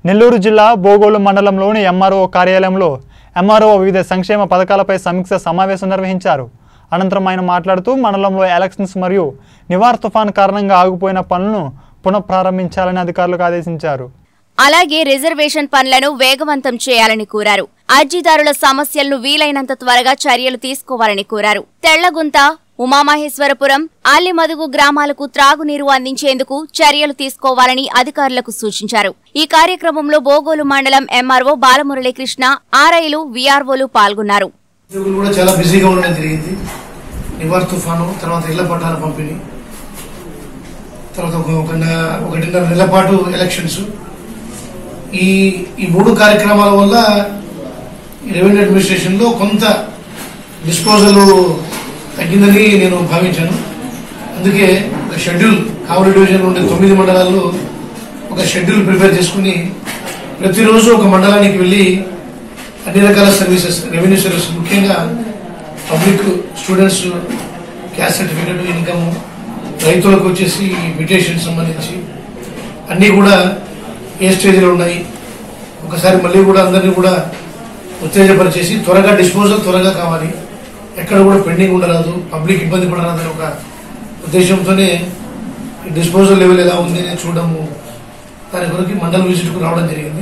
నెల్లూరు జిల్లా బోగోలు మండలంలోని ఎంఆర్ఓ కార్యాలయంలో ఎంఆర్ఓ వివిధ సంక్షేమ పథకాలపై సమీక్ష సమావేశం నిర్వహించారు అనంతరం ఆయన మాట్లాడుతూ మండలంలో ఎలక్షన్స్ మరియు నివార్ తుఫాన్ కారణంగా ఆగిపోయిన పనులను పునఃప్రారంభించాలని అధికారులకు ఆదేశించారు అలాగే రిజర్వేషన్ పనులను వేగవంతం చేయాలని కోరారు అర్జీదారుల సమస్యలను వీలైనంత త్వరగా చర్యలు తీసుకోవాలని కోరారు తెళ్లగుంత ఉమామహేశ్వరపురం ఆలిమదుగు గ్రామాలకు త్రాగునీరు అందించేందుకు చర్యలు తీసుకోవాలని అధికారులకు సూచించారు ఈ కార్యక్రమంలో బోగోలు మండలం ఎంఆర్ఓ బాలమురళీకృష్ణ ఆర్ఐలు వీఆర్ఓలు పాల్గొన్నారు ఉద్యోగులు కూడా చాలా బిజీగా ఉండడం జరిగింది నివార్ తుఫాను తర్వాత ఇళ్ల పట్టాల పంపిణీ తర్వాత ఒక ఒక నె- ఒకటిన్నర నెలల పాటు ఎలక్షన్స్ ఈ ఈ మూడు కార్యక్రమాల వల్ల ఈ రెవెన్యూ అడ్మినిస్ట్రేషన్ లో కొంత డిస్పోజల్ తగ్గిందని నేను భావించాను అందుకే ఒక షెడ్యూల్ కావలి డివిజన్ ఉండే తొమ్మిది మండలాల్లో ఒక షెడ్యూల్ ప్రిపేర్ చేసుకుని ప్రతిరోజు ఒక మండలానికి వెళ్ళి అన్ని రకాల సర్వీసెస్ రెవెన్యూ సర్వీసెస్ ముఖ్యంగా public students caste certificate income రైతులకు వచ్చేసి మ్యూటేషన్ సంబంధించి అన్నీ కూడా ఏ స్టేజ్లో ఉన్నాయి ఒకసారి మళ్ళీ కూడా అందరినీ కూడా ఉత్తేజపరిచేసి త్వరగా డిస్పోజల్ త్వరగా కావాలి ఎక్కడ కూడా పెండింగ్ ఉండరాదు పబ్లిక్ ఇబ్బంది పడరాదు అనే ఒక ఉద్దేశంతోనే డిస్పోజల్ లెవెల్ ఎలా ఉంది అని చూడడము దాని కొరకు మండల విజిట్కు రావడం జరిగింది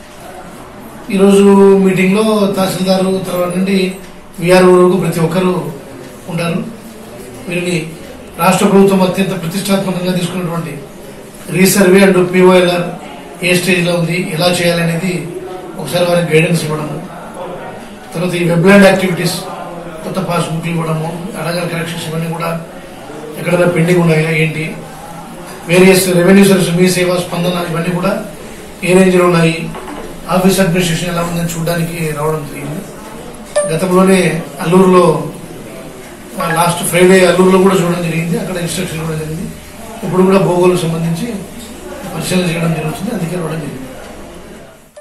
ఈరోజు మీటింగ్లో తహసీల్దారు తర్వాత నుండి విఆర్ఓ వరకు ప్రతి ఒక్కరూ ఉంటారు వీరిని రాష్ట్ర ప్రభుత్వం అత్యంత ప్రతిష్టాత్మకంగా తీసుకున్నటువంటి రీసర్వే అండ్ పిఓఎల్ఆర్ ఏ స్టేజ్లో ఉంది ఎలా చేయాలనేది ఒకసారి వారికి గైడెన్స్ ఇవ్వడము తర్వాత ఈ వెబ్లాండ్ యాక్టివిటీస్ కొత్త పాస్ బుక్లు ఇవ్వడము అడగర్ కరెక్షన్స్ ఇవన్నీ కూడా ఎక్కడైనా పెండింగ్ ఉన్నాయా ఏంటి వేరియస్ రెవెన్యూ సర్వీస్ మీ సేవ స్పందన ఇవన్నీ కూడా ఏ రేంజ్లో ఉన్నాయి ఆఫీస్ అడ్మినిస్ట్రేషన్ ఎలా ఉందని చూడడానికి రావడం జరిగింది గతంలోనే అల్లూరులో లాస్ట్ ఫ్రైడే అల్లూరులో కూడా చూడడం జరిగింది అక్కడ ఇన్స్ట్రక్షన్ ఇవ్వడం జరిగింది ఇప్పుడు కూడా భూగోళకు సంబంధించి పరిశీలన చేయడం జరుగుతుంది అందుకే రావడం జరిగింది